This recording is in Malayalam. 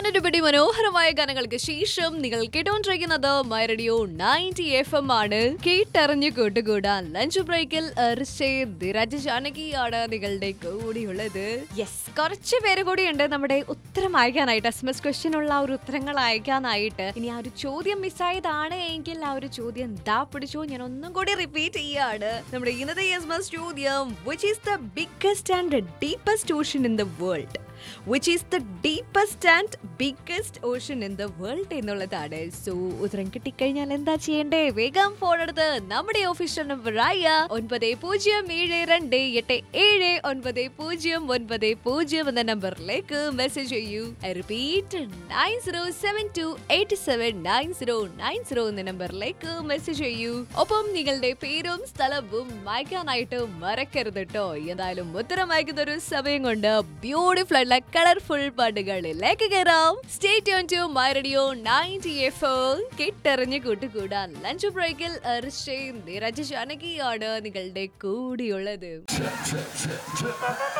ഞാനൊരുപടി മനോഹരമായ ഗാനങ്ങൾക്ക് ശേഷം നിങ്ങൾ കേട്ടോണ്ടിരിക്കുന്നത് my radio ninety F M ആണ് കേട്ടറിഞ്ഞു കൂട്ടുകൂടാൻ ലഞ്ച് ബ്രേക്കിൽ ധീരാജ് ജാനകിയാണ് നിങ്ങളുടെ കൂടിയുള്ളത് യെസ് കുറച്ച് പേര് കൂടിയുണ്ട് നമ്മുടെ ഉത്തരം അയക്കാനായിട്ട് എസ് എം എസ് ക്വസ്റ്റ്യൻ ഉള്ള ആ ഒരു ഉത്തരങ്ങൾ അയക്കാനായിട്ട് ഇനി ആ ഒരു ചോദ്യം മിസ്സായതാണ് എങ്കിൽ ആ ഒരു ചോദ്യം ദാ പിടിച്ചു ഞാൻ ഒന്നും കൂടി റിപ്പീറ്റ് ചെയ്യാണ് നമ്മുടെ ഇന്നത്തെ എസ് എം എസ് ചോദ്യം which is the biggest and deepest ocean in the world which is the deepest and biggest ocean in the world എന്നുള്ളതാണ് സോ ഉത്തരം കിട്ടിക്കഴിഞ്ഞാൽ എന്താ ചെയ്യണ്ടേ വേഗം ഫോൺ എടുത്ത് നമ്മുടെ ഓഫീഷ്യൽ നമ്പറായ ഒൻപത് പൂജ്യം ഏഴ് രണ്ട് എട്ട് ഏഴ് ഒൻപത് പൂജ്യം ഒൻപത് പൂജ്യം എന്ന നമ്പറിലേക്ക് മെസ്സേജ് ചെയ്യൂ repeat nine zero seven two eight seven nine zero nine zero എന്ന നമ്പറിലേക്ക് മെസ്സേജ് ചെയ്യൂ ഒപ്പം നിങ്ങളുടെ പേരും സ്ഥലവും വായിക്കാനായിട്ട് മറക്കരുത് കേട്ടോ എന്തായാലും ഉത്തരം വായിക്കുന്ന ഒരു സമയം കൊണ്ട് ബ്യൂട്ടിഫുൾ ആയിട്ടുള്ള കളർഫുൾ പാട്ടുകളിലേക്ക് കയറാം stay tune to my radio ninety F കെട്ടെറിഞ്ഞ് കൂട്ടുകൂടാൻ ലഞ്ച് ബ്രേക്കിൽ അർഷയും നിരജ ജാനകിയാണ് നിങ്ങളുടെ കൂടിയുള്ളത്